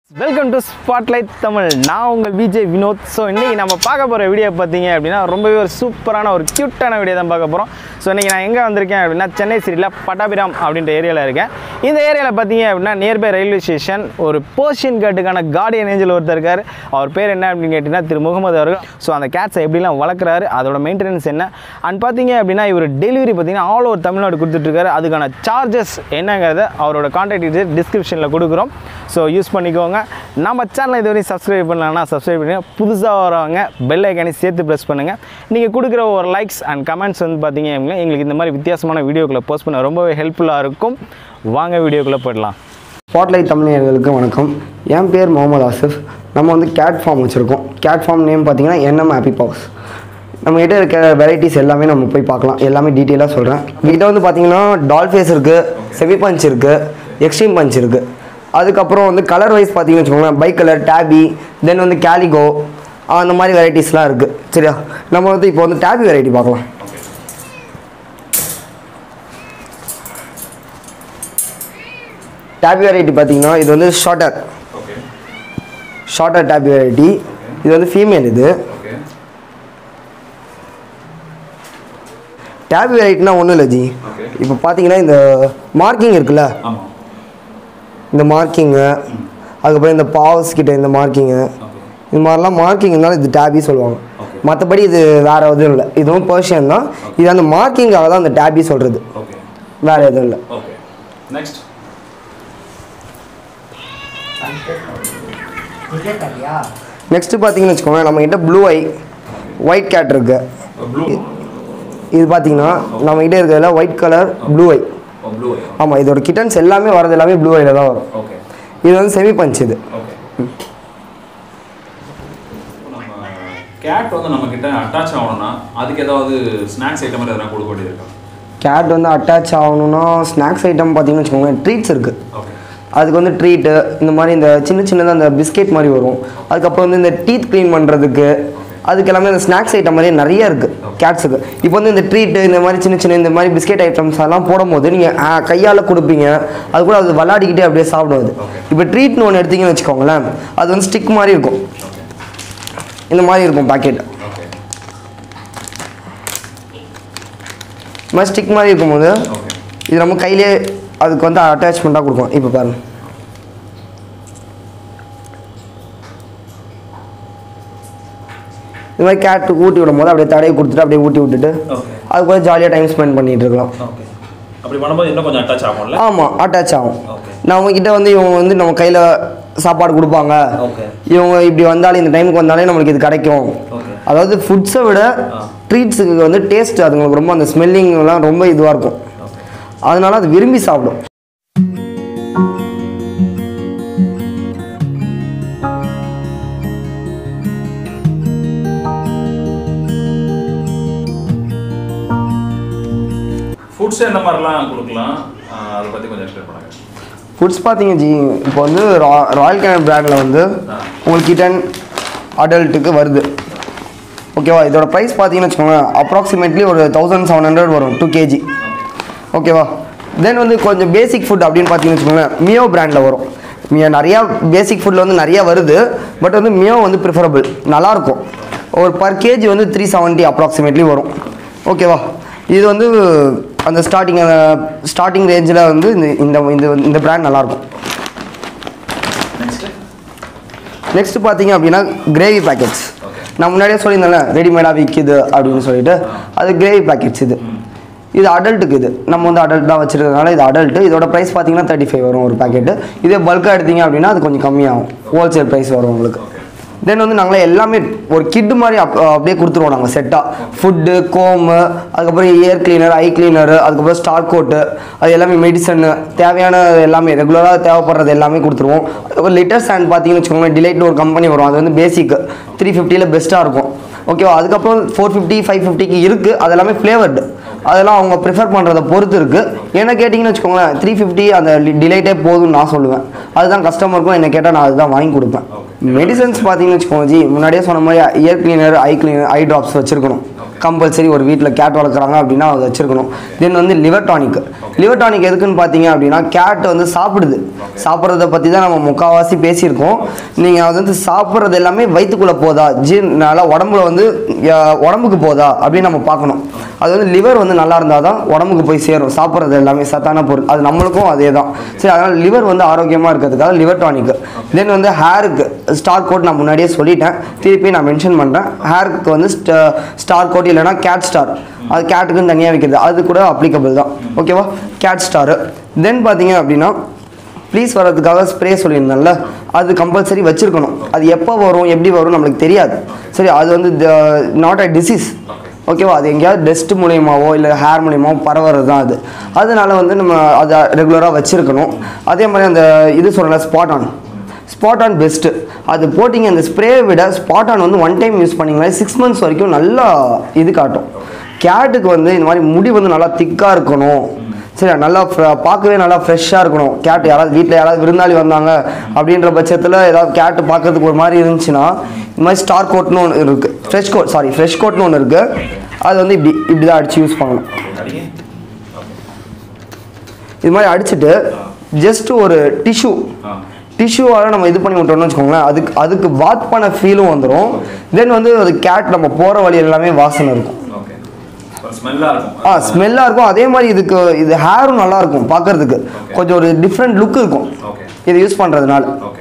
Welcome to spotlight Tamil நான் உங்கள் Vijay Vinod so இன்றைக்கி நம்ம பார்க்க போகிற வீடியோ பார்த்தீங்க அப்படின்னா ரொம்பவே ஒரு சூப்பரான ஒரு க்யூட்டான வீடியோ தான் பார்க்க போகிறோம் ஸோ இன்றைக்கி நான் எங்கே வந்திருக்கேன் அப்படின்னா சென்னை சிட்டியில் பட்டாபிராம் அப்படின்ற ஏரியாவில் இருக்கேன் இந்த ஏரியாவில் பார்த்தீங்க அப்படின்னா நியர்பை ரயில்வே ஸ்டேஷன் ஒரு போர்ஷியன் கேட்டுக்கான கார்டியன் ஏஞ்சல் ஒருத்தர் இருக்கார் அவர் பேர் என்ன அப்படின்னு கேட்டிங்கன்னா திரு முகமது அவர்கள் ஸோ அந்த கேட்ஸை எப்படிலாம் வளர்க்குறாரு அதோட மெயின்டெனன்ஸ் என்ன அண்ட் பார்த்தீங்க அப்படின்னா இவர் டெலிவரி பார்த்தீங்கன்னா ஆல் ஓவர் தமிழ்நாடு கொடுத்துட்ருக்காரு அதுக்கான சார்ஜஸ் என்னங்கிறத அவரோட கான்டாக்ட் டீட்டெயில் டிஸ்கிரிப்ஷனில் கொடுக்குறோம் ஸோ யூஸ் பண்ணிக்கோங்க நம்ம சேனலை இதுவரையும் சப்ஸ்கிரைப் பண்ணலன்னா சப்ஸ்கிரைப் பண்ணுங்க புதுசாக வரவங்க பெல் ஐக்கானி சேர்த்து ப்ரெஸ் பண்ணுங்கள் நீங்கள் கொடுக்குற ஒரு லைக்ஸ் அண்ட் கமெண்ட்ஸ் வந்து பார்த்தீங்க அப்படின்னா எங்களுக்கு இந்த மாதிரி வித்தியாசமான வீடியோக்களை போஸ்ட் பண்ண ரொம்பவே ஹெல்ப்ஃபுல்லாக இருக்கும் வாங்க வீடியோக்குள்ளே போயிடலாம் ஸ்பாட்லைட் தமிழர்களுக்கு வணக்கம் என் பேர் முகமது ஆசிஃப் நம்ம வந்து கேட் ஃபார்ம் வச்சுருக்கோம் கேட் ஃபார்ம் நேம் பார்த்தீங்கன்னா என்எம் ஹாப்பி பவுஸ் நம்ம கிட்ட இருக்க வெரைட்டிஸ் எல்லாமே நம்ம போய் பார்க்கலாம் எல்லாமே டீட்டெயிலாக சொல்கிறேன் கிட்ட வந்து பார்த்தீங்கன்னா டால் ஃபேஸ் இருக்குது செமி பஞ்ச் இருக்குது எக்ஸ்ட்ரீம் பஞ்ச் இருக்குது அதுக்கப்புறம் வந்து கலர் வைஸ் பார்த்தீங்கன்னு வச்சுக்கோங்களேன் பைக் கலர் டேபி தென் வந்து கேலிகோ அந்த மாதிரி வெரைட்டிஸ்லாம் இருக்குது சரியா நம்ம வந்து இப்போ வந்து டேபி வெரைட்டி பார்க்கலாம் டேபி வெரைட்டி பார்த்தீங்கன்னா இது வந்து ஷார்ட்டர் ஷார்ட்டர் டேபி வெரைட்டி இது வந்து ஃபீமேல் இது டேபி வெரைட்டினா ஒன்றும் இல்லை ஜி இப்போ பார்த்தீங்கன்னா இந்த மார்க்கிங் இருக்குல்ல ஆமாம் இந்த மார்க்கிங்கு அதுக்கப்புறம் இந்த பாவ்ஸ் கிட்ட இந்த மார்க்கிங்கு இது மாதிரிலாம் மார்க்கிங் இருந்தாலும் இது டேபி சொல்லுவாங்க மற்றபடி இது வேற எதுவும் இல்லை இதுவும் பர்ஷியன் தான் இது அந்த மார்க்கிங்காக தான் அந்த டேபி சொல்கிறது ஓகே வேற எதுவும் இல்லை ஓகே நெக்ஸ்ட் நெக்ஸ்ட்டு பார்த்தீங்கன்னு வச்சுக்கோங்க நம்ம கிட்ட ப்ளூ ஐ ஒயிட் கேட் இருக்கு ப்ளூ இது பார்த்தீங்கன்னா நம்ம கிட்ட இருக்கிறதுல ஒயிட் கலர் ப்ளூ ஐ ஓ ப்ளூ ஆமாம் இதோட கிட்டன்ஸ் எல்லாமே வரது எல்லாமே ப்ளூ ஐல தான் வரும் ஓகே இது வந்து செமி பஞ்ச் இது ஓகே நம்ம கேட் வந்து நம்ம கிட்ட அட்டாச் ஆகணும்னா அதுக்கு ஏதாவது ஸ்நாக்ஸ் ஐட்டம் மாதிரி எதனா கொடுக்க வேண்டியது இருக்கா கேட் வந்து அட்டாச் ஆகணும்னா ஸ்நாக்ஸ் ஐட்டம் பார்த்தீங்கன்னு வச்சுக்கோங்க ட்ரீட்ஸ் இருக்குது ஓகே அதுக்கு வந்து ட்ரீட்டு இந்த மாதிரி இந்த சின்ன சின்னதாக அந்த பிஸ்கெட் மாதிரி வரும் அதுக்கப்புறம் வந்து இந்த டீத் க்ளீன் பண்ணுறதுக்கு அதுக்கு எல்லாமே இந்த ஸ்நாக்ஸ் ஐட்டம் மாதிரியே நிறைய இருக்குது கேட்ஸுக்கு இப்போ வந்து இந்த ட்ரீட்டு இந்த மாதிரி சின்ன சின்ன இந்த மாதிரி பிஸ்கெட் ஐட்டம்ஸ் எல்லாம் போடும்போது நீங்கள் கையால் கொடுப்பீங்க அது கூட அது விளாடிக்கிட்டே அப்படியே சாப்பிடும் அது இப்போ ட்ரீட்னு ஒன்று எடுத்தீங்கன்னு வச்சுக்கோங்களேன் அது வந்து ஸ்டிக் மாதிரி இருக்கும் இந்த மாதிரி இருக்கும் பாக்கெட் ஓகே இந்த மாதிரி ஸ்டிக் மாதிரி இருக்கும்போது ஓகே இது நம்ம கையிலே அதுக்கு வந்து அட்டாச்மெண்ட்டாக கொடுக்கும் இப்போ பாருங்க இது மாதிரி கேட்டுக்கு ஊட்டி விடும் போது அப்படியே தடவை கொடுத்துட்டு அப்படியே ஊட்டி விட்டுட்டு ஓகே அது கூட ஜாலியாக டைம் ஸ்பெண்ட் பண்ணிட்டு இருக்கலாம் ஓகே அப்படி பண்ணும்போது இன்னும் கொஞ்சம் அட்டாச் ஆகும்ல ஆமாம் அட்டாச் ஆகும் ஓகே நம்ம கிட்ட வந்து இவங்க வந்து நம்ம கையில் சாப்பாடு கொடுப்பாங்க ஓகே இவங்க இப்படி வந்தாலே இந்த டைமுக்கு வந்தாலே நம்மளுக்கு இது கிடைக்கும் ஓகே அதாவது ஃபுட்ஸை விட ஆ. ட்ரீட்ஸுக்கு வந்து டேஸ்ட் அதுங்களுக்கு ரொம்ப அந்த ஸ்மெல்லிங்லாம் ரொம்ப இதுவாக இருக்கும் ஓகே அதனால அது விரும்பி சாப்பிடும் ஃபுட்ஸ் எந்த மாதிரிலாம் கொடுக்கலாம் ஆஹ் அதை பற்றி கொஞ்சம் எக்ஸ்பிளைன் பண்ணுங்க ஃபுட்ஸ் பார்த்தீங்க ஜி இப்போ வந்து ரா ராயல் கேனன் பிராண்டில் வந்து ஆ. உங்களுக்கு கிட்டன் அடல்ட்டுக்கு வருது ஓகேவா இதோட ப்ரைஸ் பார்த்தீங்கன்னு வச்சுக்கோங்க அப்ராக்சிமேட்லி ஒரு தௌசண்ட் செவன் ஹண்ட்ரட் வரும் டூ கேஜி ஓகேவா தென் வந்து கொஞ்சம் பேசிக் ஃபுட் அப்படின்னு பார்த்தீங்கன்னு வச்சுக்கோங்களேன் மியோ பிராண்டில் வரும் மியோ நிறையா பேசிக் ஃபுட்டில் வந்து நிறையா வருது பட் வந்து மியோ வந்து ப்ரிஃபரபிள் நல்லாயிருக்கும் ஒரு பர் கேஜி வந்து த்ரீ செவன்ட்டி அப்ராக்சிமேட்லி வரும் ஓகேவா இது வந்து அந்த ஸ்டார்டிங் ஸ்டார்டிங் ரேஞ்சில் வந்து இந்த இந்த இந்த இந்த பிராண்ட் நல்லாயிருக்கும் நெக்ஸ்ட்டு நெக்ஸ்ட் பார்த்தீங்க அப்படின்னா கிரேவி பேக்கெட்ஸ் நான் முன்னாடியே சொல்லியிருந்தேன்ல ரெடிமேடாக விற்கிது அப்படின்னு சொல்லிட்டு அது கிரேவி பேக்கெட்ஸ் இது இது அடல்ட்டுக்கு இது நம்ம வந்து அடல்ட் தான் வச்சிருக்கனால இது அடல்ட்டு இதோட ப்ரைஸ் பார்த்தீங்கன்னா தேர்ட்டி ஃபைவ் வரும் ஒரு பேக்கெட்டு இதே பல்காக எடுத்தீங்க அப்படின்னா அது கொஞ்சம் கம்மியாகும் ஹோல்சேல் ப்ரைஸ் வரும் உங்களுக்கு தென் வந்து நாங்களே எல்லாமே ஒரு கிட்டு மாதிரி அப் அப்படியே கொடுத்துருவோம் நாங்கள் செட்டாக ஃபுட்டு கோமு அதுக்கப்புறம் இயர் கிளீனர் ஐ கிளீனர் அதுக்கப்புறம் ஸ்டார் கோட்டு அது எல்லாமே மெடிசனு தேவையான எல்லாமே ரெகுலராக தேவைப்படுறது எல்லாமே கொடுத்துருவோம் அதுக்கப்புறம் லிட்டர் ஸ்டாண்ட் பார்த்தீங்கன்னு வச்சுக்கோங்களேன் டிலைட்னு ஒரு கம்பெனி வரும் அது வந்து பேசிக் த்ரீ ஃபிஃப்டியில் பெஸ்ட்டாக இருக்கும் ஓகேவா அதுக்கப்புறம் ஃபோர் ஃபிஃப்டி ஃபைவ் ஃபிஃப்டிக்கு இருக்குது அது எல்லாமே ஃப்ளேவர்டு அதெல்லாம் அவங்க ப்ரிஃபர் பண்ணுறத பொறுத்து இருக்குது என்ன கேட்டிங்கன்னு வச்சுக்கோங்களேன் த்ரீ ஃபிஃப்டி அந்த டிலைட்டே போதும்னு நான் சொல்லுவேன் அதுதான் கஸ்டமருக்கும் என்ன கேட்டால் நான் அதுதான் வாங்கி கொடுப்பேன் மெடிசன்ஸ் பார்த்தீங்கன்னு வச்சுக்கோங்க ஜி முன்னாடியே சொன்ன மாதிரி ear cleaner eye cleaner eye drops வச்சுருக்கணும் ஓகே கம்பல்சரி ஒரு வீட்டில் கேட் வளர்க்குறாங்க அப்படின்னா அதை வச்சுருக்கணும் தென் வந்து லிவர் டானிக் லிவர் டானிக் எதுக்குன்னு பார்த்தீங்க அப்படின்னா கேட் வந்து சாப்பிடுது சாப்பிட்றத பற்றி தான் நம்ம முக்கால்வாசி பேசியிருக்கோம் நீங்கள் அது வந்து சாப்பிட்றது எல்லாமே வயிற்றுக்குள்ளே போதா ஜீன் நல்லா உடம்புல வந்து அஹ், உடம்புக்கு போதா அப்படின்னு நம்ம பார்க்கணும் அது வந்து லிவர் வந்து நல்லா இருந்தால் தான் உடம்புக்கு போய் சேரும் சாப்பிட்றது எல்லாமே சத்தான பொருள் அது நம்மளுக்கும் அதே தான் சரி அதனால் லிவர் வந்து ஆரோக்கியமாக இருக்கிறதுக்காக லிவர் டானிக் தென் வந்து ஹேருக்கு ஸ்டார் கோட் நான் முன்னாடியே சொல்லிட்டேன் திருப்பி நான் மென்ஷன் பண்ணுறேன் ஹேருக்கு வந்து ஸ்டார் கோட் இல்லைனா கேட் ஸ்டார் அது கேட்டுக்குன்னு தனியாக வைக்கிறது அது கூட அப்ளிகபிள் தான் ஓகேவா கேட் ஸ்டாரு தென் பார்த்தீங்க அப்படின்னா ப்ளீஸ் வர்றதுக்காக ஸ்ப்ரே சொல்லியிருந்தேன்ல அது கம்பல்சரி வச்சுருக்கணும் அது எப்போ வரும் எப்படி வரும் நம்மளுக்கு தெரியாது சரி அது வந்து நாட் அ டிசீஸ் ஓகேவா அது எங்கேயாவது டஸ்ட் மூலியமாவோ இல்லை ஹேர் மூலியமாவோ பரவுறது தான் அது அதனால வந்து நம்ம அதை ரெகுலராக வச்சுருக்கணும் அதே மாதிரி அந்த இது சொல்லல spot on spot on best அது போட்டிங்க அந்த ஸ்ப்ரேயை விட ஸ்பாட் ஆன் வந்து ஒன் டைம் யூஸ் பண்ணிங்களா சிக்ஸ் மந்த்ஸ் வரைக்கும் நல்லா இது காட்டும் கேட்டுக்கு வந்து இந்த மாதிரி முடி வந்து நல்லா திக்காக இருக்கணும் சரி நல்லா fre- பார்க்கவே நல்லா ஃப்ரெஷ்ஷாக இருக்கணும் கேட் யாராவது வீட்டில் யாராவது விருந்தாளி வந்தாங்க அப்படின்ற பட்சத்தில் ஏதாவது கேட்டு பார்க்கறதுக்கு ஒரு மாதிரி இருந்துச்சுன்னா இந்த மாதிரி ஸ்டார் கோட்னு ஒன்று இருக்குது ஃப்ரெஷ் கோட் சாரி ஃப்ரெஷ் கோட்னு ஒன்று இருக்குது அது வந்து இப்படி இப்படி தான் அடித்து யூஸ் பண்ணணும் அடிங்க இது மாதிரி அடிச்சுட்டு ஜஸ்ட் ஒரு டிஷ்யூ ஆ டிஷ்யூவால் நம்ம இது பண்ணி விட்டோம்னு வச்சுக்கோங்களேன் அதுக்கு அதுக்கு வாத் பண்ண ஃபீலும் வந்துடும் தென் வந்து அது கேட் நம்ம போகிற வழி எல்லாமே வாசனை இருக்கும் ஓகே ஸ்மெல்லாக இருக்கும் ஆ ஸ்மெல்லாக இருக்கும் அதே மாதிரி இதுக்கு இது ஹேரும் நல்லா இருக்கும் பார்க்கறதுக்கு கொஞ்சம் ஒரு டிஃப்ரெண்ட் லுக் இருக்கும் ஓகே இது யூஸ் பண்ணுறதுனால ஓகே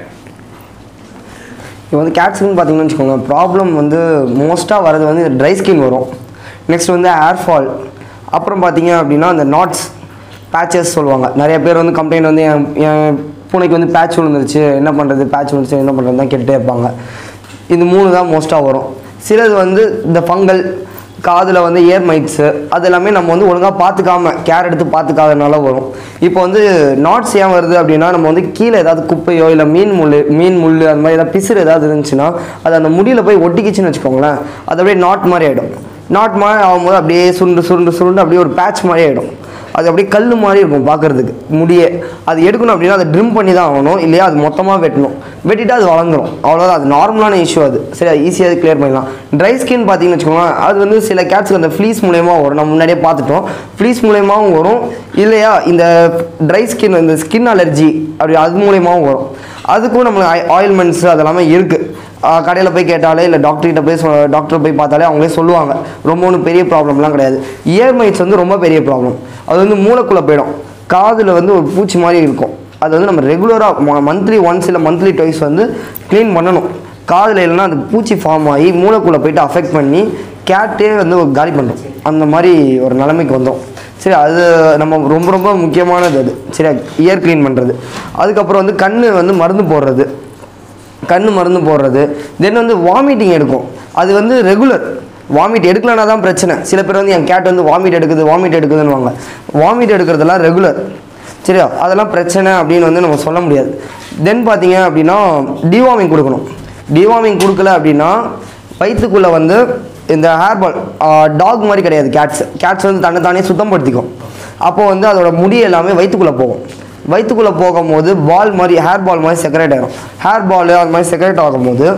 இப்போ வந்து கேட்ஸ்க்குன்னு பார்த்தீங்கன்னு வச்சுக்கோங்க ப்ராப்ளம் வந்து மோஸ்ட்டாக வரது வந்து ட்ரை ஸ்கின் வரும் நெக்ஸ்ட் வந்து ஏர் ஃபால் அப்புறம் பார்த்தீங்க அப்படின்னா அந்த நாட்ஸ் பேச்சஸ் சொல்லுவாங்க நிறைய பேர் வந்து கம்ப்ளைண்ட் வந்து என் என் பூனைக்கு வந்து பேட்ச் விழுந்துருச்சு என்ன பண்ணுறது பேட்ச் விழுந்துச்சு என்ன பண்ணுறது தான் கேட்டுகிட்டே இருப்பாங்க இது மூணு தான் மோஸ்ட்டாக வரும் சிலது வந்து இந்த ஃபங்கல் காதில் வந்து இயர் மைட்ஸு அது எல்லாமே நம்ம வந்து ஒழுங்காக பார்த்துக்காம கேர் எடுத்து பார்த்துக்காதனால வரும் இப்போ வந்து நாட்ஸ் ஏன் வருது அப்படின்னா நம்ம வந்து கீழே ஏதாவது குப்பையோ இல்லை மீன் முள் மீன் முள் அந்த மாதிரி ஏதாவது பிசுறு ஏதாவது இருந்துச்சுன்னா அது அந்த முடியில் போய் ஒட்டிக்கிச்சுன்னு வச்சுக்கோங்களேன் அது அப்படியே நாட் மாதிரி ஆகிடும் நாட் மாதிரி ஆகும்போது அப்படியே சுருண்டு சுருண்டு சுருண்டு அப்படியே ஒரு பேட்ச் மாதிரி ஆகிடும் அது அப்படியே கல் மாதிரி இருக்கும் பார்க்கறதுக்கு முடியே அது எடுக்கணும் அப்படின்னா அதை ட்ரிம் பண்ணி தான் ஆகணும் இல்லையா அது மொத்தமாக வெட்டணும் வெட்டிட்டு அது வளர்ந்துரும் அவ்வளோதான் அது நார்மலான இஷ்யூ அது சரி அது ஈஸியாக அது கிளியர் பண்ணிடலாம் ட்ரை ஸ்கின் பார்த்தீங்கன்னு வச்சுக்கோங்களேன் அது வந்து சில கேட்ஸ்க்கு அந்த ஃப்ளீஸ் மூலயமா வரும் நம்ம முன்னாடியே பார்த்துட்டோம் ஃப்ளீஸ் மூலயமாவும் வரும் இல்லையா இந்த ட்ரை ஸ்கின் இந்த ஸ்கின் அலர்ஜி அப்படி அது மூலயமாவும் வரும் அதுக்கும் நம்மளுக்கு ஆயில்மெண்ட்ஸ் அதெல்லாமே இருக்குது கடையில் போய் கேட்டாலே இல்லை டாக்டர்கிட்ட போய் சொ டாக்டர் போய் பார்த்தாலே அவங்களே சொல்லுவாங்க ரொம்ப ஒன்றும் பெரிய ப்ராப்ளம்லாம் கிடையாது இயர் மைட்ஸ் வந்து ரொம்ப பெரிய ப்ராப்ளம் அது வந்து மூளைக்குள்ளே போயிடும் காதில் வந்து ஒரு பூச்சி மாதிரி இருக்கும் அது வந்து நம்ம ரெகுலராக மந்த்லி ஒன்ஸ் இல்லை மந்த்லி டைஸ் வந்து க்ளீன் பண்ணணும் காதில் இல்லைன்னா அது பூச்சி ஃபார்ம் ஆகி மூளைக்குள்ளே போயிட்டு அஃபெக்ட் பண்ணி கேட்டே வந்து ஒரு காலி பண்ணும் அந்த மாதிரி ஒரு நிலைமைக்கு வந்துடும் சரி அது நம்ம ரொம்ப ரொம்ப முக்கியமானது அது சரி இயர் க்ளீன் பண்ணுறது அதுக்கப்புறம் வந்து கண் வந்து மருந்து போடுறது கண் மருந்து போடுறது தென் வந்து வாமிட்டிங் எடுக்கும் அது வந்து ரெகுலர் வாமிட் எடுக்கலனா தான் பிரச்சனை சில பேர் வந்து என் கேட் வந்து வாமிட் எடுக்குது வாமிட் எடுக்குதுன்னுவாங்க வாமிட் எடுக்கிறதெல்லாம் ரெகுலர் சரியா அதெல்லாம் பிரச்சனை அப்படின்னு வந்து நம்ம சொல்ல முடியாது தென் பார்த்தீங்க அப்படின்னா டிவார்மிங் கொடுக்கணும் டிவார்மிங் கொடுக்கல அப்படின்னா வயிற்றுக்குள்ளே வந்து இந்த ஹேர் பால் டாக் மாதிரி கிடையாது கேட்ஸ் கேட்ஸ் வந்து தன்னை தானே சுத்தப்படுத்திக்கும் அப்போ வந்து அதோட முடி எல்லாமே வயிற்றுக்குள்ளே போகும் வயிற்றுக்குள்ளே போகும்போது பால் மாதிரி ஹேர் பால் மாதிரி செக்ரேட் ஆகிடும் ஹேர் பால் அது மாதிரி செக்ரேட் ஆகும்போது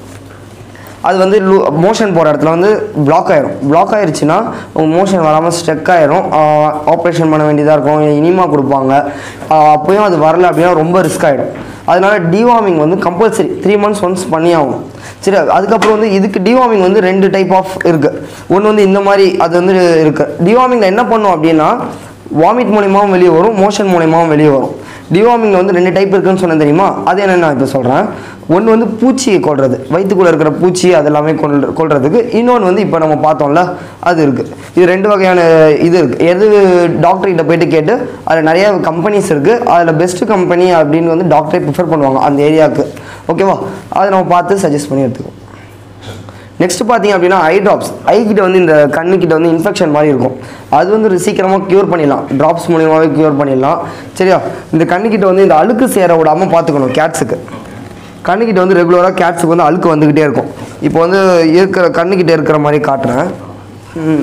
அது வந்து மோஷன் போகிற இடத்துல வந்து பிளாக் ஆயிரும் பிளாக் ஆயிருச்சுன்னா உங்கள் மோஷன் வராமல் ஸ்ட்ரெக் ஆயிரும் ஆப்ரேஷன் பண்ண வேண்டியதாக இருக்கும் இனிமா கொடுப்பாங்க ஆஹ் அப்பயும் அது வரல அப்படின்னா ரொம்ப ரிஸ்க் ஆகிடும் அதனால டிவார்மிங் வந்து கம்பல்சரி த்ரீ மந்த்ஸ் ஒன்ஸ் பண்ணி ஆகணும் சரி அதுக்கப்புறம் வந்து இதுக்கு டிவார்மிங் வந்து ரெண்டு டைப் ஆஃப் இருக்குது ஒன்று வந்து இந்த மாதிரி அது வந்து இருக்குது டிவார்மிங்கில் என்ன பண்ணும் அப்படின்னா வாமிட் மூலியமாகவும் வெளியே வரும் மோஷன் மூலியமாகவும் வெளியே வரும் டிவார்மிங்கில் வந்து ரெண்டு டைப் இருக்குன்னு சொன்னேன் தெரியுமா அது என்னென்னு நான் இப்போ சொல்கிறேன் ஒன்று வந்து பூச்சியை கொல்றது வயிற்றுக்குள்ளே இருக்கிற பூச்சி அது எல்லாமே கொல் கொல்றதுக்கு இன்னொன்று வந்து இப்போ நம்ம பார்த்தோம்ல அது இருக்குது இது ரெண்டு வகையான இது இருக்குது எது டாக்டர்கிட்ட போயிட்டு கேட்டு அதில் நிறைய கம்பெனிஸ் இருக்குது அதில் பெஸ்ட் கம்பெனி அப்படின்னு வந்து டாக்டரே ப்ரிஃபர் பண்ணுவாங்க அந்த ஏரியாவுக்கு ஓகேவா அதை நம்ம பார்த்து சஜஸ்ட் பண்ணி எடுத்துக்குவோம் நெக்ஸ்ட் பார்த்தீங்க அப்படின்னா ஐ ட்ராப்ஸ் ஐ கிட்ட வந்து இந்த கண்ணுக்கிட்ட வந்து இன்ஃபெக்ஷன் மாதிரி இருக்கும் அது வந்து சீக்கிரமாக க்யூர் பண்ணிடலாம் ட்ராப்ஸ் மூலியமாகவே க்யூர் பண்ணிடலாம் சரியா இந்த கண்ணுக்கிட்ட வந்து இந்த அழுக்கு சேர விடாமல் பார்த்துக்கணும் கேட்ஸுக்கு கண்ணுக்கிட்ட வந்து ரெகுலராக கேட்ஸுக்கு வந்து அழுக்கு வந்துக்கிட்டே இருக்கும் இப்போ வந்து இருக்கிற கண்ணுக்கிட்ட இருக்கிற மாதிரி காட்டுறேன் ம்.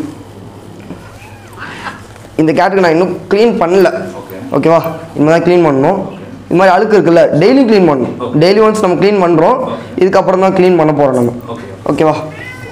இந்த கேட்டுக்கு நான் இன்னும் க்ளீன் பண்ணல ஓகேவா இனிமேல் தான் க்ளீன் பண்ணணும் இது மாதிரி அழுக்கு இருக்குல்ல டெய்லி க்ளீன் பண்ணணும் டெய்லி ஒன்ஸ் நம்ம க்ளீன் பண்ணுறோம் இதுக்கப்புறம் தான் க்ளீன் பண்ண போகிறோம் நம்ம ஓகே ஓகேவா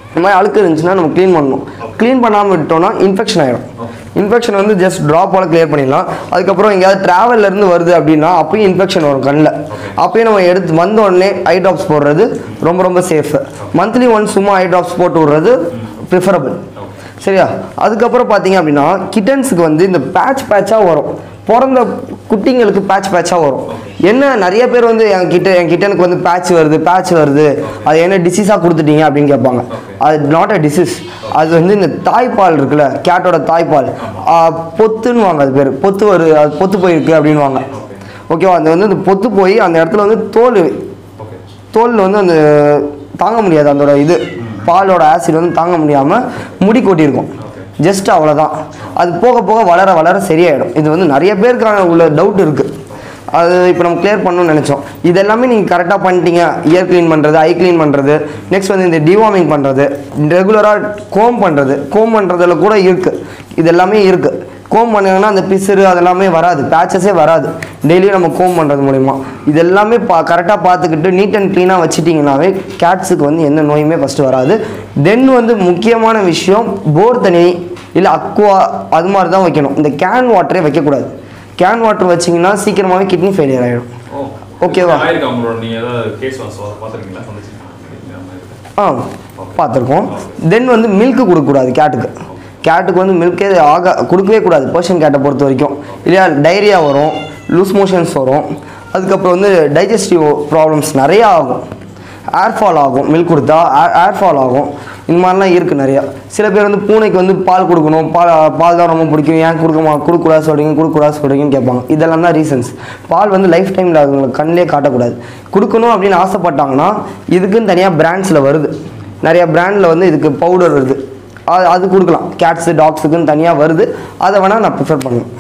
இந்த மாதிரி அழுக்கு இருந்துச்சுன்னா நம்ம க்ளீன் பண்ணணும் க்ளீன் பண்ணாமல் விட்டோம்னா இன்ஃபெக்ஷன் ஆகிடும் இன்ஃபெக்ஷன் வந்து ஜஸ்ட் ட்ராப்பால் கிளியர் பண்ணிடலாம் அதுக்கப்புறம் எங்கேயாவது travel ல இருந்து வருது அப்படின்னா அப்பயும் இன்ஃபெக்ஷன் வரும் கண்ணில் அப்பயும் நம்ம எடுத்து வந்த உடனே ஐ ட்ராப்ஸ் போடுறது ரொம்ப ரொம்ப சேஃப் மந்த்லி ஒன்ஸ் சும்மா ஐ ட்ராப்ஸ் போட்டு விடுறது ப்ரிஃபரபிள் சரியா அதுக்கப்புறம் பார்த்தீங்க அப்படின்னா கிட்டன்ஸுக்கு வந்து இந்த பேட்ச் பேட்சாக வரும் பிறந்த குட்டிங்களுக்கு பேட்ச் பேட்சாக வரும் என்ன நிறைய பேர் வந்து என் கிட்ட என் கிட்டனுக்கு வந்து பேட்ச் வருது பேட்ச் வருது அது என்ன டிசீஸாக கொடுத்துட்டீங்க அப்படின்னு கேட்பாங்க அது நாட் அ டிசீஸ் அது வந்து இந்த தாய்ப்பால் இருக்குல்ல கேட்டோட தாய்ப்பால் ஆ, பொத்துன்னுவாங்க அது பேர் பொத்து வருது அது பொத்து போயிருக்கு அப்படின்வாங்க ஓகேவா அது வந்து அந்த பொத்து போய் அந்த இடத்துல வந்து தோல் ஓகே தோலில் வந்து அந்த தாங்க முடியாது அதோட இது பாலோட ஆசிட் வந்து தாங்க முடியாமல் முடி கொட்டியிருக்கும் ஜஸ்ட் அவ்வளோதான் அது போக போக வளர வளர சரியாயிடும் இது வந்து நிறைய பேருக்கான உள்ள டவுட் இருக்குது அது இப்போ நம்ம கிளியர் பண்ணணும்னு நினச்சோம் இது எல்லாமே நீங்கள் கரெக்டாக பண்ணிட்டீங்க இயர் க்ளீன் பண்ணுறது ஐ க்ளீன் பண்ணுறது நெக்ஸ்ட் வந்து இந்த டிவார்மிங் பண்ணுறது ரெகுலராக கோம் பண்ணுறது கோம் பண்ணுறதுல கூட இருக்குது இது எல்லாமே இருக்குது கோம் பண்ணீங்கன்னா அந்த பிசுறு அதெல்லாமே வராது பேச்சஸே வராது டெய்லியும் நம்ம கோம் பண்ணுறது மூலிமா இது எல்லாமே பா கரெக்டாக பார்த்துக்கிட்டு நீட் அண்ட் க்ளீனாக வச்சிட்டிங்கனாவே கேட்ஸுக்கு வந்து எந்த நோயுமே ஃபஸ்ட்டு வராது தென் வந்து முக்கியமான விஷயம் போர் தண்ணி இல்லை அக்வா அது மாதிரி தான் வைக்கணும் இந்த கேன் வாட்டரே வைக்கக்கூடாது கேன் வாட்டர் வச்சிங்கன்னா சீக்கிரமாகவே கிட்னி ஃபெயிலியர் ஆகிடும் ஓ ஓகேவா? ஆயிருக்கா உங்களோட நீங்க ஏதாவது கேஸ் பார்த்துருக்கீங்களா சந்திச்சிருக்கீங்களா ஆ பார்த்துருக்கோம் தென் வந்து மில்க்கு கொடுக்கக்கூடாது கேட்டுக்கு கேட்டுக்கு வந்து மில்கே ஆக கொடுக்கவே கூடாது பர்ஷன் கேட்டை பொறுத்த வரைக்கும் இல்லையா டைரியா வரும் லூஸ் மோஷன்ஸ் வரும் அதுக்கப்புறம் வந்து டைஜஸ்டிவ் ப்ராப்ளம்ஸ் நிறையா ஆகும் ஏர் ஃபால் ஆகும் மில்க் கொடுத்தா ஏர் ஃபால் ஆகும் இந்த மாதிரிலாம் இருக்குது நிறையா சில பேர் வந்து பூனைக்கு வந்து பால் கொடுக்கணும் பால் பால் தான் ரொம்ப பிடிக்கும் ஏன் கொடுக்கமா கொடுக்கூடாது சொல்கிறீங்க கொடுக்கூடாது சொல்கிறீங்கன்னு கேட்பாங்க இதெல்லாம் தான் ரீசன்ஸ் பால் வந்து லைஃப் டைமில் அவங்களுக்கு கண்ணிலே காட்டக்கூடாது கொடுக்கணும் அப்படின்னு ஆசைப்பட்டாங்கன்னா இதுக்குன்னு தனியாக பிராண்ட்ஸில் வருது நிறைய பிராண்டில் வந்து இதுக்கு பவுடர் வருது அது அது கொடுக்கலாம் கேட்ஸு டாக்ஸுக்குன்னு தனியாக வருது அதை வேணால் நான் ப்ரிஃபர் பண்ணுவேன்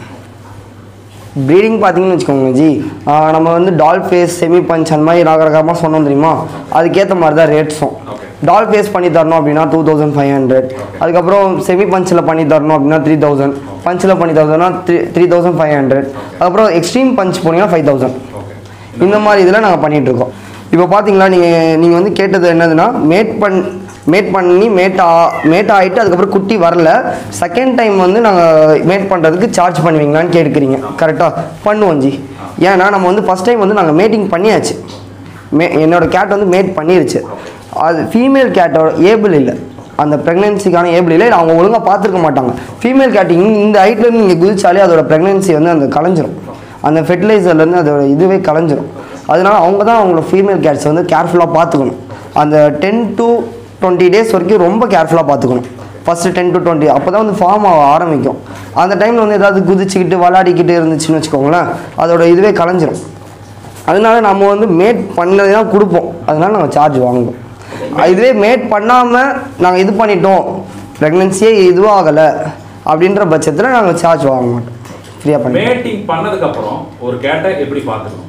ப்ரீடிங் பார்த்தீங்கன்னு வச்சுக்கோங்க ஜி ஆஹ் நம்ம வந்து டால் ஃபேஸ் செமி பஞ்ச் அந்த மாதிரி ரகரகமாக சொன்னோம் தெரியுமா அதுக்கேற்ற மாதிரி தான் ரேட்ஸும் Okay. டால் ஃபேஸ் பண்ணி தரணும் அப்படின்னா டூ தௌசண்ட் ஃபைவ் ஹண்ட்ரட் அதுக்கப்புறம் செமி பஞ்சில் பண்ணி தரணும் அப்படின்னா த்ரீ தௌசண்ட் பஞ்சில் பண்ணி தரணும்னா three three thousand five hundred அதுக்கப்புறம் எக்ஸ்ட்ரீம் பஞ்ச் போனீங்கன்னா ஃபைவ் தௌசண்ட் ஓகே இந்த மாதிரி இதில் நாங்கள் பண்ணிட்டு இருக்கோம் இப்போ பார்த்தீங்களா நீங்கள் நீங்கள் வந்து கேட்டது என்னதுன்னா மேட் பண் மேட் பண்ணி மேட் ஆ மேட் ஆகிட்டு அதுக்கப்புறம் குட்டி வரல செகண்ட் டைம் வந்து நாங்கள் மேட் பண்ணுறதுக்கு சார்ஜ் பண்ணுவீங்களான்னு கேட்குறீங்க கரெக்டாக பண்ணுவோம் ஜி ஏன்னா நம்ம வந்து ஃபஸ்ட் டைம் வந்து நாங்கள் மேட்டிங் பண்ணியாச்சு மே என்னோட கேட் வந்து மேட் பண்ணிருச்சு அது ஃபீமேல் கேட்டோட ஏபிள் இல்லை அந்த ப்ரெக்னென்சிக்கான ஏபிள் இல்லை அவங்க ஒழுங்காக பார்த்துருக்க மாட்டாங்க ஃபீமேல் கேட் இந்த ஹைட்லேருந்து நீங்கள் குதிச்சாலே அதோட ப்ரெக்னென்சி வந்து அந்த கலைஞ்சிரும் அந்த ஃபெர்டிலைசர்லேருந்து அதோட இதுவே கலைஞ்சிரும் அதனால அவங்க தான் அவங்களோட ஃபீமேல் கேட்ஸ் வந்து கேர்ஃபுல்லாக பார்த்துக்கணும் அந்த டென் டு டுவெண்ட்டி டேஸ் வரைக்கும் ரொம்ப கேர்ஃபுல்லாக பார்த்துக்கணும் ஃபஸ்ட்டு டென் டு டுவெண்ட்டி அப்போ தான் வந்து ஃபார்ம் ஆக ஆரம்பிக்கும் அந்த டைமில் வந்து ஏதாவது குதிச்சுக்கிட்டு விளாடிக்கிட்டு இருந்துச்சுன்னு வச்சுக்கோங்களேன் அதோட இதுவே கலைஞ்சிரும் அதனால நம்ம வந்து மேட் பண்ணதை தான் கொடுப்போம் அதனால நாங்கள் சார்ஜ் வாங்குவோம் இதுவே மேட் பண்ணாமல் நாங்கள் இது பண்ணிட்டோம் ப்ரெக்னென்சியே இதுவும் ஆகலை அப்படின்ற பட்சத்தில் நாங்கள் சார்ஜ் வாங்க மாட்டோம் ஃப்ரீயாக பண்ணி மேட்டிங் பண்ணதுக்கு அப்புறம் ஒரு கேட்டை எப்படி பார்த்துக்கணும்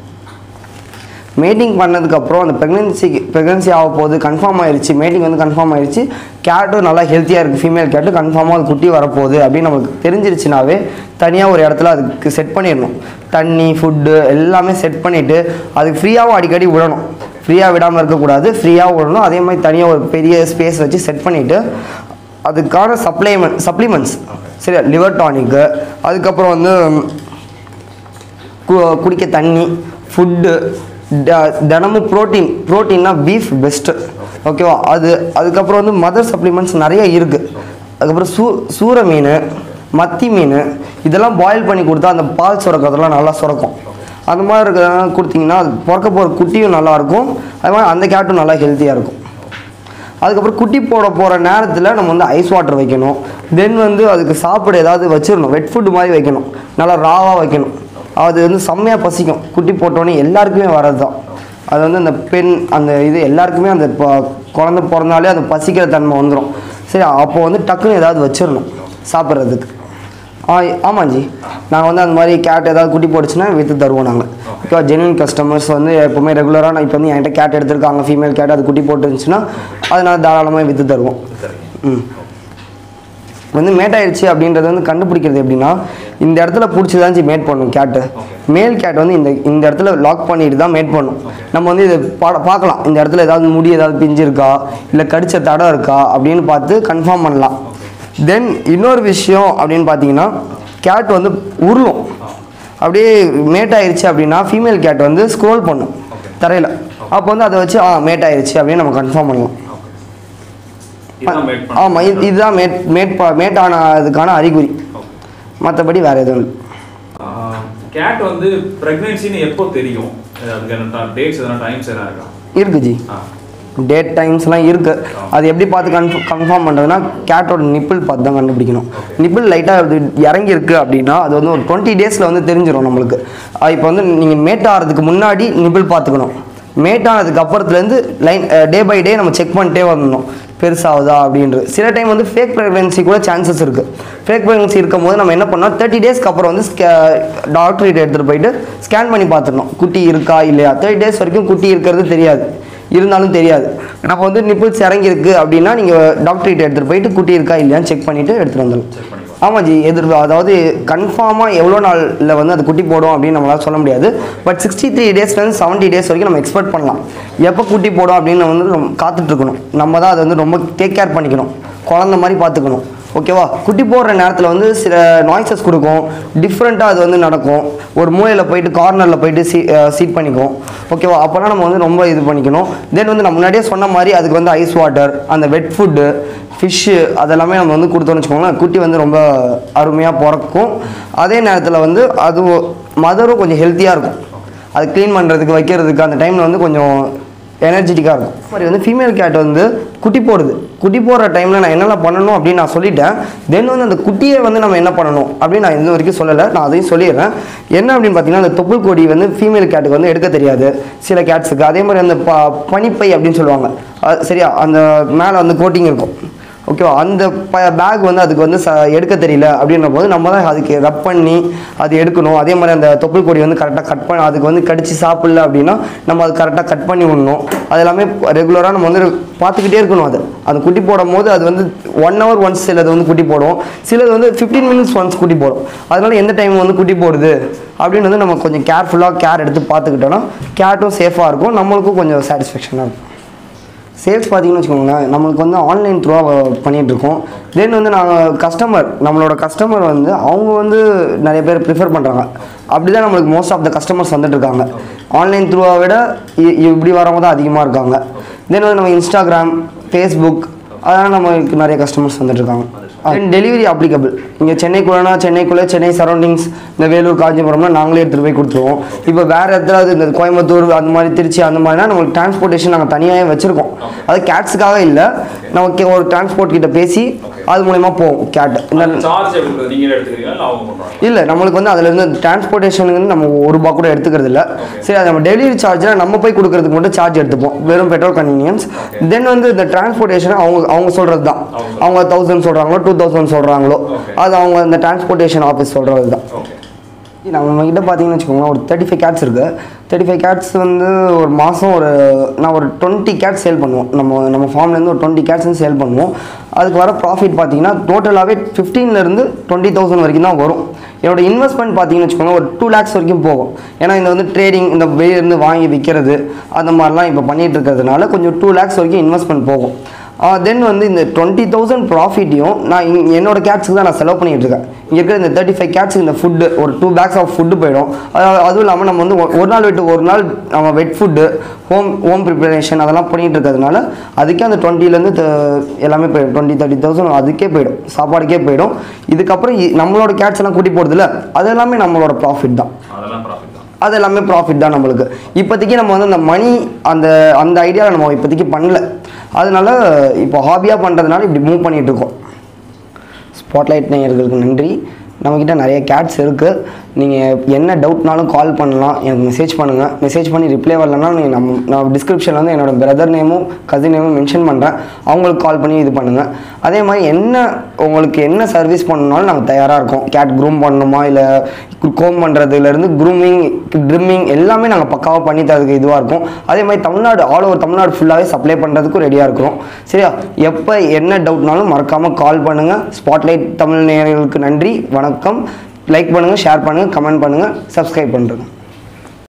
மேட்டிங் பண்ணதுக்கப்புறம் அந்த ப்ரெக்னென்சிக்கு ப்ரெக்னென்சி ஆக போகுது கன்ஃபார்ம் ஆயிருச்சு மேட்டிங் வந்து கன்ஃபார்ம் ஆயிருச்சு கேட்டும் நல்லா ஹெல்த்தியாக இருக்குது ஃபீமேல் கேட்டு கன்ஃபார்மாக அது குட்டி வரப்போகுது அப்படின்னு நமக்கு தெரிஞ்சிருச்சுனாவே தனியாக ஒரு இடத்துல அதுக்கு செட் பண்ணிடணும் தண்ணி ஃபுட்டு எல்லாமே செட் பண்ணிவிட்டு அதுக்கு ஃப்ரீயாகவும் அடிக்கடி விடணும் ஃப்ரீயாக விடாமல் இருக்கக்கூடாது ஃப்ரீயாக விடணும் அதே மாதிரி தனியாக ஒரு பெரிய ஸ்பேஸ் வச்சு செட் பண்ணிவிட்டு அதுக்கான சப்ளைமெண்ட் சப்ளிமெண்ட்ஸ் சரியா லிவர் டானிக்கு அதுக்கப்புறம் வந்து கு- குடிக்க தண்ணி ஃபுட்டு தினமும் ப்ரோட்டீன் ப்ரோட்டீன்னா பீஃப் பெஸ்ட்டு ஓகேவா அது அதுக்கப்புறம் வந்து மதர் சப்ளிமெண்ட்ஸ் நிறைய இருக்குது அதுக்கப்புறம் சூ சூர மீன் மத்தி மீன் இதெல்லாம் பாயில் பண்ணி கொடுத்தா அந்த பால் சுரக்கிறதெல்லாம் நல்லா சுரக்கும் அந்த மாதிரி இருக்கிறதெல்லாம் கொடுத்தீங்கன்னா அது பிறக்க போகிற குட்டியும் நல்லாயிருக்கும் அது மாதிரி அந்த கேட்டும் நல்லா ஹெல்த்தியாக இருக்கும் அதுக்கப்புறம் குட்டி போட போகிற நேரத்தில் நம்ம வந்து ஐஸ் வாட்டர் வைக்கணும் தென் வந்து அதுக்கு சாப்பிட ஏதாவது வச்சிடணும் வெட் ஃபுட் மாதிரி வைக்கணும் நல்லா ராவாக வைக்கணும் அது வந்து செம்மையாக பசிக்கும் குட்டி போட்டோன்னே எல்லாருக்குமே வர்றது தான் அது வந்து அந்த பெண் அந்த இது எல்லாருக்குமே அந்த ப- குழந்தை பிறந்தாலே அது பசிக்கிற தன்மை வந்துடும் சரி அப்போ வந்து டக்குன்னு ஏதாவது வச்சிடணும் சாப்பிட்றதுக்கு ஆ ஆமாம் ஜி நாங்கள் வந்து அந்த மாதிரி கேட் ஏதாவது குட்டி போட்டுச்சுன்னா விற்று தருவோம் நாங்கள் இப்போ ஜென்வின் கஸ்டமர்ஸ் வந்து எப்போவுமே ரெகுலராக நான் இப்போ வந்து என்கிட்ட கேட் எடுத்திருக்காங்க ஃபீமேல் கேட் அது குட்டி போட்டுருந்துச்சுன்னா அது நான் தாராளமாக விற்று தருவோம் ம் வந்து மேட் ஆயிடுச்சு அப்படின்றது வந்து கண்டுபிடிக்கிறது எப்படின்னா இந்த இடத்துல பிடிச்சி தான் மேட் பண்ணும் கேட்டு மேல் கேட் வந்து இந்த இந்த இடத்துல லாக் பண்ணிட்டு தான் மேட் பண்ணும் நம்ம வந்து இதை பா பார்க்கலாம் இந்த இடத்துல ஏதாவது முடி ஏதாவது பிஞ்சிருக்கா இல்லை கடிச்ச தடம் இருக்கா அப்படின்னு பார்த்து கன்ஃபார்ம் பண்ணலாம் தென் இன்னொரு விஷயம் அப்படின்னு பார்த்தீங்கன்னா கேட் வந்து உருளும் அப்படியே மேட் ஆயிருச்சு அப்படின்னா ஃபீமேல் கேட் வந்து ஸ்க்ரோல் பண்ணும் தரையில் அப்போ வந்து அதை வச்சு ஆ மேட் ஆயிருச்சு அப்படின்னு நம்ம கன்ஃபார்ம் பண்ணலாம் இதுதான் மேட் பண்ண ஆமாம் இது இதுதான் மேட் மேட் ப- மேட் ஆனதுக்கான அறிகுறி மற்றபடி வேறு எதுவும் இல்லை கேட் வந்து பிரெக்னன்சின்னு எப்போ தெரியும் அதுக்கான டேட்ஸ் எதனா டைம்ஸ் எதனா இருக்கா இருக்கு ஜி ஆ டேட் டைம்ஸ்லாம் இருக்கு அது எப்படி பார்த்து கன்ஃப கன்ஃபார்ம் பண்ணுறதுனா கேட்டோட நிப்பிள் பார்த்து தான் கண்டுபிடிக்கணும் நிப்பிள் லைட்டாக அது இறங்கி இருக்கு அப்படின்னா அது வந்து ஒரு டுவெண்ட்டி டேஸில் வந்து தெரிஞ்சிடும் நம்மளுக்கு இப்போ வந்து நீங்கள் மேட் ஆகிறதுக்கு முன்னாடி நிப்பிள் பார்த்துக்கணும் மேட் ஆனதுக்கு அப்புறத்துலேருந்து லைன் டே பை டே நம்ம செக் பண்ணிட்டே வரணும் பெருசாகுதா அப்படின்றது சில டைம் வந்து ஃபேக் ப்ரெக்னன்சி கூட சான்சஸ் இருக்குது ஃபேக் ப்ரெக்னன்சி இருக்கும் போது நம்ம என்ன பண்ணோம் தேர்ட்டி டேஸ்க்கு அப்புறம் வந்து டாக்டர்கிட்ட எடுத்துகிட்டு போயிட்டு ஸ்கேன் பண்ணி பார்த்துடணும் குட்டி இருக்கா இல்லையா தேர்ட்டி டேஸ் வரைக்கும் குட்டி இருக்கிறது தெரியாது இருந்தாலும் தெரியாது நம்ம வந்து நிப்பிள்ஸ் இறங்கியிருக்கு அப்படின்னா நீங்கள் டாக்டர்கிட்ட எடுத்துகிட்டு போயிட்டு குட்டி இருக்கா இல்லையான்னு செக் பண்ணிவிட்டு எடுத்துகிட்டு வந்துடலாம் ஆமாம் ஜி எதிர் அதாவது கன்ஃபார்மாக எவ்வளோ நாளில் வந்து அது குட்டி போடும் அப்படின்னு நம்மளால சொல்ல முடியாது பட் சிக்ஸ்டி த்ரீ டேஸ்லேருந்து செவன்ட்டி டேஸ் வரைக்கும் நம்ம எக்ஸ்பெக்ட் பண்ணலாம் எப்போ குட்டி போடும் அப்படின்னு வந்து நம்ம காத்துட்டு இருக்கணும் நம்ம தான் அதை வந்து ரொம்ப டேக் கேர் பண்ணிக்கணும் குழந்த மாதிரி பார்த்துக்கணும் ஓகேவா குட்டி போடுற நேரத்தில் வந்து சில நாய்ஸஸ் கொடுக்கும் டிஃப்ரெண்ட்டாக அது வந்து நடக்கும் ஒரு மூலையில் போயிட்டு கார்னரில் போயிட்டு சீ சீட் பண்ணிக்கும் ஓகேவா அப்போலாம் நம்ம வந்து ரொம்ப இது பண்ணிக்கணும் தென் வந்து நான் முன்னாடியே சொன்ன மாதிரி அதுக்கு வந்து ஐஸ் வாட்டர் அந்த வெட் ஃபுட்டு ஃபிஷ்ஷு அதெல்லாமே நம்ம வந்து கொடுத்தோம்னு வச்சுக்கோங்களேன் குட்டி வந்து ரொம்ப அருமையாக பிறக்கும் அதே நேரத்தில் வந்து அது மதரும் கொஞ்சம் ஹெல்த்தியாக இருக்கும் அது க்ளீன் பண்ணுறதுக்கு வைக்கிறதுக்கு அந்த டைமில் வந்து கொஞ்சம் எனர்ஜெட்டிக்காக இருக்கும் அதே மாதிரி வந்து ஃபீமேல் கேட் வந்து குட்டி போடுது குட்டி போடுற டைமில் நான் என்னெல்லாம் பண்ணணும் அப்படின்னு நான் சொல்லிட்டேன் தென் வந்து அந்த குட்டியை வந்து நம்ம என்ன பண்ணணும் அப்படின்னு நான் இது வரைக்கும் சொல்லலை நான் அதையும் சொல்லிடுறேன் என்ன அப்படின்னு பார்த்தீங்கன்னா அந்த தொப்புள் கொடி வந்து ஃபீமேல் கேட்டுக்கு வந்து எடுக்க தெரியாது சில கேட்ஸுக்கு அதே மாதிரி அந்த ப பனிப்பை அப்படின்னு சொல்லுவாங்க அது சரியா அந்த மேலே வந்து கோட்டிங் இருக்கும் ஓகேவா அந்த ப பேக் வந்து அதுக்கு வந்து ச எடுக்க தெரியல அப்படின்ற போது நம்ம தான் அதுக்கு ரப் பண்ணி அது எடுக்கணும் அதே மாதிரி அந்த தொப்புள் கொடி வந்து கரெக்டாக கட் பண்ண அதுக்கு வந்து கடிச்சு சாப்பிடல அப்படின்னா நம்ம அது கரெக்டாக கட் பண்ணி விடணும் அது எல்லாமே ரெகுலராக நம்ம வந்து பார்த்துக்கிட்டே இருக்கணும் அது அந்த குட்டி போடும் போது அது வந்து ஒன் ஹவர் ஒன்ஸ் சிலது வந்து குட்டி போடும் சிலது வந்து ஃபிஃப்டீன் மினிட்ஸ் ஒன்ஸ் குட்டி போடும் அதனால எந்த டைம் வந்து குட்டி போடுது அப்படின்னு வந்து நம்ம கொஞ்சம் கேர்ஃபுல்லாக கேர் எடுத்து பார்த்துக்கிட்டோன்னா கேட்டும் சேஃபாக இருக்கும் நம்மளுக்கும் கொஞ்சம் சாட்டிஸ்ஃபேக்ஷனாக இருக்கும் சேல்ஸ் பார்த்தீங்கன்னு வச்சுக்கோங்களேன் நம்மளுக்கு வந்து ஆன்லைன் த்ரூவாக பண்ணிகிட்டு இருக்கோம் தென் வந்து நாங்கள் கஸ்டமர் நம்மளோட கஸ்டமர் வந்து அவங்க வந்து நிறைய பேர் ப்ரிஃபர் பண்ணுறாங்க அப்படி தான் நம்மளுக்கு மோஸ்ட் ஆஃப் த கஸ்டமர்ஸ் வந்துட்டு இருக்காங்க ஆன்லைன் த்ரூவை விட இ- இப்படி வரவங்க தான் அதிகமாக இருக்காங்க தென் வந்து நம்ம இன்ஸ்டாகிராம் ஃபேஸ்புக் அதெல்லாம் நம்மளுக்கு நிறைய கஸ்டமர்ஸ் வந்துட்டு இருக்காங்க தென் டெலிவரி அப்ளிகபிள் இங்கே சென்னைக்குள்ளனா சென்னைக்குள்ளே சென்னை சரௌண்டிங்ஸ் இந்த வேலூர் காஞ்சிபுரம்னா நாங்களே எடுத்துகிட்டு போய் கொடுத்துருவோம் இப்போ வேறு இடத்துல இந்த கோயம்புத்தூர் அந்த மாதிரி திருச்சி அந்த மாதிரினா நம்மளுக்கு டிரான்ஸ்போர்ட்டேஷன் நாங்கள் தனியாகவே வச்சுருக்கோம் அது கேட்ஸுக்காக இல்லை நமக்கு ஒரு டிரான்ஸ்போர்ட் கிட்ட பேசி அது மூலயமா போவோம் கேட் இந்த சார்ஜ் எப்படி bro? நீங்களே எடுத்துக்கிறீங்களா இல்லை அவங்க பண்ணுறாங்க இல்லை நம்மளுக்கு வந்து அதுலேருந்து டிரான்ஸ்போர்ட்டேஷனுக்கு வந்து நம்ம ஒரு ரூபா கூட எடுத்துக்கிறது இல்லை சரி அது நம்ம டெலிவரி சார்ஜ்னா நம்ம போய் கொடுக்கறதுக்கு மட்டும் சார்ஜ் எடுத்துப்போம் வெறும் பெட்ரோல் கன்வீனியன்ஸ் தென் வந்து இந்த டிரான்ஸ்போர்ட்டேஷன் அவங்க அவங்க சொல்கிறது தான் அவங்க தௌசண்ட் சொல்கிறாங்களோ டூ தௌசண்ட் சொல்கிறாங்களோ அது அவங்க இந்த டிரான்ஸ்போர்ட்டேஷன் ஆஃபீஸ் சொல்கிறது தான் ஓகே நம்ம கிட்ட பார்த்தீங்கன்னு வச்சுக்கோங்களேன் ஒரு தேர்ட்டி ஃபைவ் கேட்ஸ் இருக்குது தேர்ட்டி ஃபைவ் கேட்ஸ் வந்து ஒரு மாதம் ஒரு நான் ஒரு டுவெண்ட்டி கேட்ஸ் சேல் பண்ணுவோம் நம்ம நம்ம ஃபார்ம்லேருந்து ஒரு டுவெண்ட்டி கேட்ஸ் சேல் பண்ணுவோம் அதுக்கு வர ப்ராஃபிட் பார்த்தீங்கன்னா டோட்டலாகவே ஃபிஃப்டீன்லேருந்து டுவெண்ட்டி தௌசண்ட் வரைக்கும் தான் வரும் என்னோட இன்வெஸ்ட்மெண்ட் பார்த்தீங்கன்னு வச்சுக்கோங்க ஒரு டூ லேக்ஸ் வரைக்கும் போகும் ஏன்னா இந்த வந்து ட்ரேடிங் இந்த வெளியிருந்து வாங்கி விற்கிறது அந்த மாதிரிலாம் இப்போ பண்ணிகிட்டு இருக்கிறதுனால கொஞ்சம் டூ லேக்ஸ் வரைக்கும் இன்வெஸ்ட்மெண்ட் போகும் தென் வந்து இந்த டுவெண்ட்டி தௌசண்ட் ப்ராஃபிட்டையும் நான் இங்க- என்னோட கேட்ஸுக்கு தான் நான் செலவு பண்ணிட்டு இருக்கேன் இங்கே இருக்கிற இந்த தேர்ட்டி ஃபைவ் கேட்ஸுக்கு இந்த ஃபுட்டு ஒரு டூ பேக்ஸ் ஆஃப் ஃபுட்டு போயிடும் அது- அதுவும் இல்லாமல் நம்ம வந்து ஒரு- ஒரு நாள் விட்டு ஒரு நாள் நம்ம wet food home home preparation அதெல்லாம் பண்ணிட்டு இருக்கிறதுனால அதுக்கே அந்த டுவெண்ட்டிலேருந்து எல்லாமே போயிடும் டுவெண்ட்டி தேர்ட்டி தௌசண்ட் அதுக்கே போயிடும் சாப்பாடுக்கே போயிடும் இதுக்கப்புறம் இ- நம்மளோட கேட்ஸ் எல்லாம் கூட்டி போகிறதுல அது எல்லாமே நம்மளோட ப்ராஃபிட் தான் அதெல்லாம் ப்ராஃபிட் தான் அது எல்லாமே ப்ராஃபிட் தான் நம்மளுக்கு இப்போதைக்கு நம்ம வந்து அந்த மணி அந்த அந்த ஐடியாவில் நம்ம இப்போதைக்கு பண்ணல அதனால இப்போ ஹாபியாக பண்ணுறதுனால இப்படி மூவ் பண்ணிட்டு இருக்கோம் ஸ்பாட்லைட் நேயர்களுக்கு நன்றி நம்மக்கிட்ட நிறைய கேட்ஸ் இருக்குது நீங்கள் என்ன டவுட்னாலும் கால் பண்ணலாம் எனக்கு மெசேஜ் பண்ணுங்கள் மெசேஜ் பண்ணி ரிப்ளை வரலன்னா நீங்கள் நம்ம நான் டிஸ்கிரிப்ஷனில் வந்து என்னோட பிரதர் நேமும் கசின் நேமும் மென்ஷன் பண்ணுறேன் அவங்களுக்கு கால் பண்ணி இது பண்ணுங்கள் அதே மாதிரி என்ன உங்களுக்கு என்ன சர்வீஸ் பண்ணணும்னாலும் நாங்கள் தயாராக இருக்கோம் கேட் க்ரூம் பண்ணணுமா இல்லை கோம் பண்ணுறதுலேருந்து க்ரூமிங் ட்ரிம்மிங் எல்லாமே நாங்கள் பக்காவாக பண்ணி தரதுக்கு இதுவாக இருக்கும் அதே மாதிரி தமிழ்நாடு ஆல் ஓவர் தமிழ்நாடு ஃபுல்லாகவே சப்ளை பண்ணுறதுக்கும் ரெடியாக இருக்கிறோம் சரியா எப்போ என்ன டவுட்னாலும் மறக்காமல் கால் பண்ணுங்கள் ஸ்பாட்லைட் தமிழ் நேயர்களுக்கு நன்றி வணக்கம் லைக் பண்ணுங்கள் ஷேர் பண்ணுங்கள் கமெண்ட் பண்ணுங்கள் சப்ஸ்கிரைப் பண்ணுறேங்க